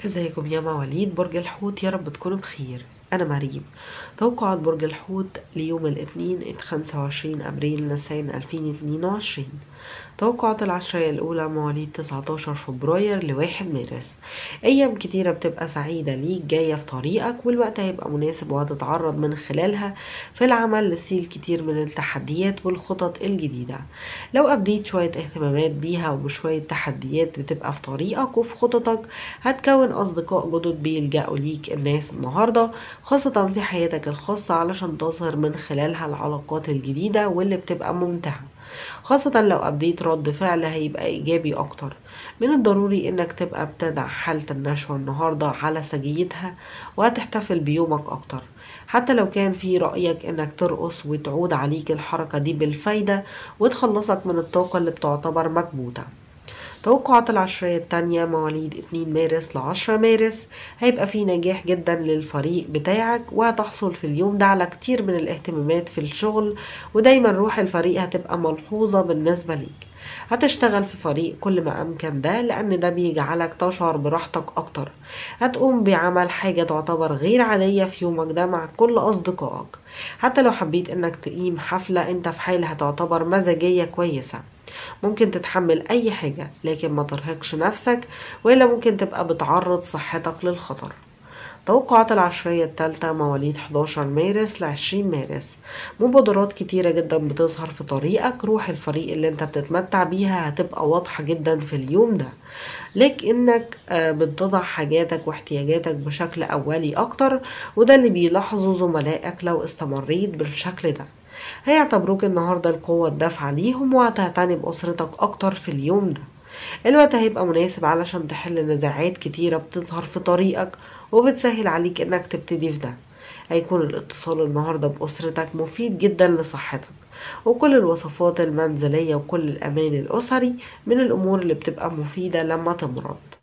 ازيكم يا مواليد برج الحوت يا رب تكونوا بخير أنا مريم توقعات برج الحوت ليوم الاثنين 25 أبريل نيسان 2022 توقعات العشرية الأولى مواليد 19 فبراير لواحد مارس أيام كتيرة بتبقى سعيدة ليك جاية في طريقك والوقت هيبقى مناسب وهتتعرض من خلالها في العمل لستيل كتير من التحديات والخطط الجديدة لو أبديت شوية اهتمامات بيها وبشوية تحديات بتبقى في طريقك وفي خططك هتكون أصدقاء جدد بيلجأوا ليك الناس النهاردة خاصة في حياتك الخاصة علشان تظهر من خلالها العلاقات الجديدة واللي بتبقى ممتعة خاصة لو أبديت رد فعل هيبقى إيجابي أكتر من الضروري إنك تبقى بتدع حالة النشوة النهاردة على سجيتها وهتحتفل بيومك أكتر حتى لو كان في رأيك إنك ترقص وتعود عليك الحركة دي بالفايدة وتخلصك من الطاقة اللي بتعتبر مكبوتة توقعات العشرية التانية مواليد 2 مارس ل 10 مارس هيبقى في نجاح جدا للفريق بتاعك وهتحصل في اليوم ده على كتير من الاهتمامات في الشغل ودايما روح الفريق هتبقى ملحوظة بالنسبة ليك هتشتغل في فريق كل ما أمكن ده لأن ده بيجعلك تشعر براحتك أكتر هتقوم بعمل حاجة تعتبر غير عادية في يومك ده مع كل أصدقائك حتى لو حبيت إنك تقيم حفلة أنت في حالة هتعتبر مزاجية كويسة ممكن تتحمل أي حاجة لكن ما ترهقش نفسك وإلا ممكن تبقى بتعرض صحتك للخطر توقعات العشرية التالتة مواليد 11 مارس ل 20 مارس مبادرات كتيرة جدا بتظهر في طريقك روح الفريق اللي انت بتتمتع بيها هتبقى واضحة جدا في اليوم ده لكنك بتضع حاجاتك واحتياجاتك بشكل أولي أكتر وده اللي بيلاحظه زملائك لو استمريت بالشكل ده هيعتبروك النهاردة القوة الدافعة ليهم وهتعتني بأسرتك أكتر في اليوم ده الوقت هيبقى مناسب علشان تحل نزاعات كتيرة بتظهر في طريقك وبتسهل عليك انك تبتدي في ده هيكون الاتصال النهاردة بأسرتك مفيد جدا لصحتك وكل الوصفات المنزلية وكل الأمان الأسري من الأمور اللي بتبقى مفيدة لما تمرض